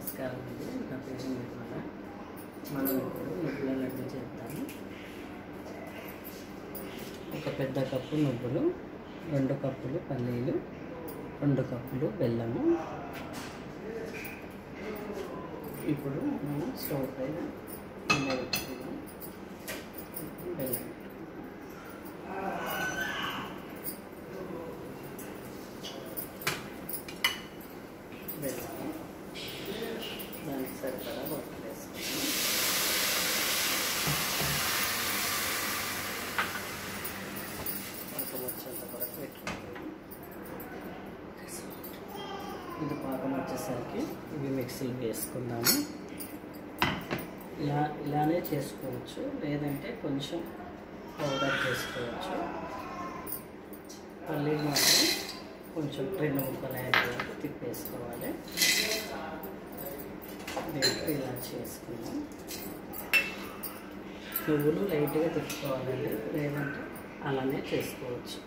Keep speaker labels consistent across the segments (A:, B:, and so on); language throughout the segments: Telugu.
A: నమస్కారం అండి నా పేరు నిర్మల మనం ఇప్పుడు నువ్వుల లడ్డు చేద్దాము ఒక పెద్ద కప్పు నువ్వులు రెండు కప్పులు పల్లీలు రెండు కప్పులు బెల్లము ఇప్పుడు మనం స్టవ్ పైన నూనె పెట్టుకుందాం బెల్లం బెల్లము దానికి సరిపడా వాటర్ వేసుకుందాం పాకం వచ్చేంత వరకు పెట్టుకుంటాము ఇది పాకం వచ్చేసరికి ఇవి మిక్సీలో వేసుకుందాము ఇలా ఇలానే చేసుకోవచ్చు లేదంటే కొంచెం పౌడర్ చేసుకోవచ్చు పల్లీలు మాత్రం కొంచెం రెండు ముక్కలు అయ్యేంత వరకు తిప్పేసుకోవాలి దీంట్లో ఇలా చేసుకుందాం నువ్వులు లైట్గా తిప్పుకోవాలండి లేదంటే అలానే చేసుకోవచ్చు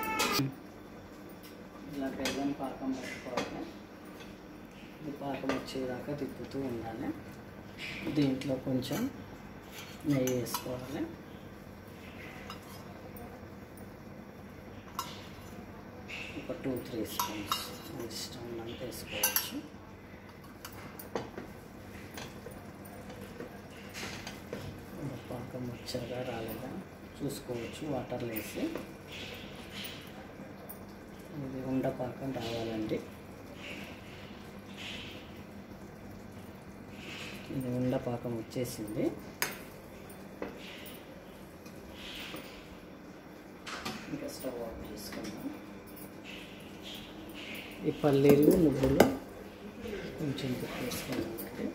A: ఇలా బెల్లం పాకం పెట్టుకోవాలి ఇది పాకం వచ్చేదాకా తిప్పుతూ ఉండాలి దీంట్లో కొంచెం నెయ్యి వేసుకోవాలి ఒక టూ త్రీ స్పూన్స్ ఇష్టం ఉన్నంత వేసుకోవచ్చు పాకం వచ్చాగా రాలేదా చూసుకోవచ్చు వాటర్లో వేసి ఇది ఉండ పాకం రావాలండి ఇది ఉండ పాకం వచ్చేసింది ఇంకా స్టవ్ ఆఫ్ చేసుకుందాం ఈ పల్లీలు నువ్వులు కొంచెం పెట్టేసుకున్నామంటే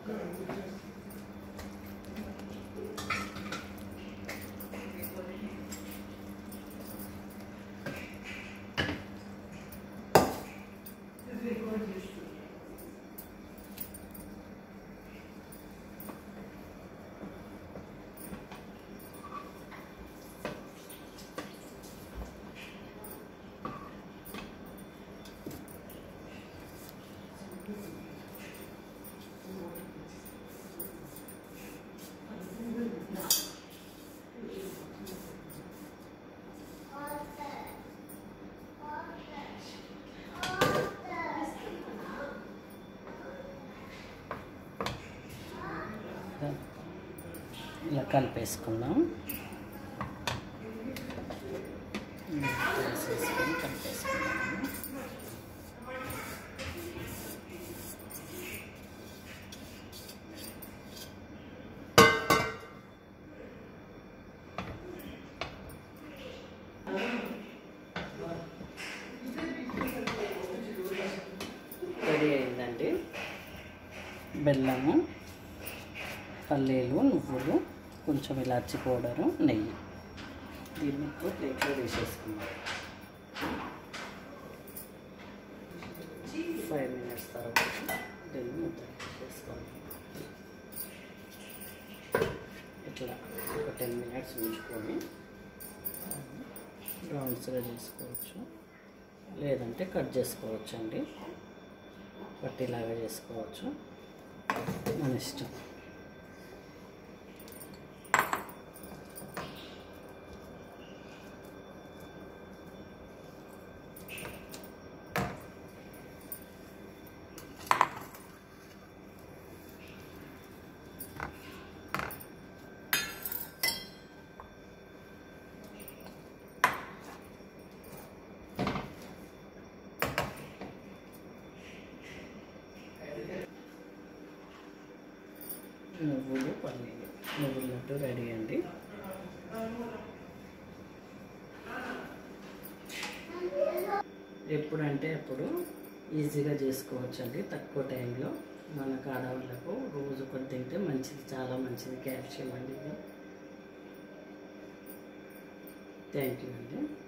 A: ఇలా కలిపేసుకుందాం వేసేసుకొని కలిపేసుకుందాము రెడీ అయిందండి బెల్లము పల్లీలు నువ్వులు కొంచెం ఇలాచి పౌడరు నెయ్యి దీన్ని ఇప్పుడు ప్లేట్లో వేసేసుకున్నాం ఫైవ్ మినిట్స్ తర్వాత దీన్ని ముద్ద చేసుకోవాలి ఇట్లా ఒక టెన్ మినిట్స్ ఉంచుకొని రౌండ్స్గా చేసుకోవచ్చు లేదంటే కట్ చేసుకోవచ్చు అండి పట్టిలాగా చేసుకోవచ్చు మన ఇష్టం నువ్వులు పల్లీలు నువ్వుల లడ్డు రెడీ అండి ఎప్పుడంటే అప్పుడు ఈజీగా చేసుకోవచ్చు అండి తక్కువ టైంలో మన ఆడవాళ్ళకు రోజు కొద్ది తింటే మంచిది చాలా మంచిది కాల్షియం అండి ఇది థ్యాంక్ యూ అండి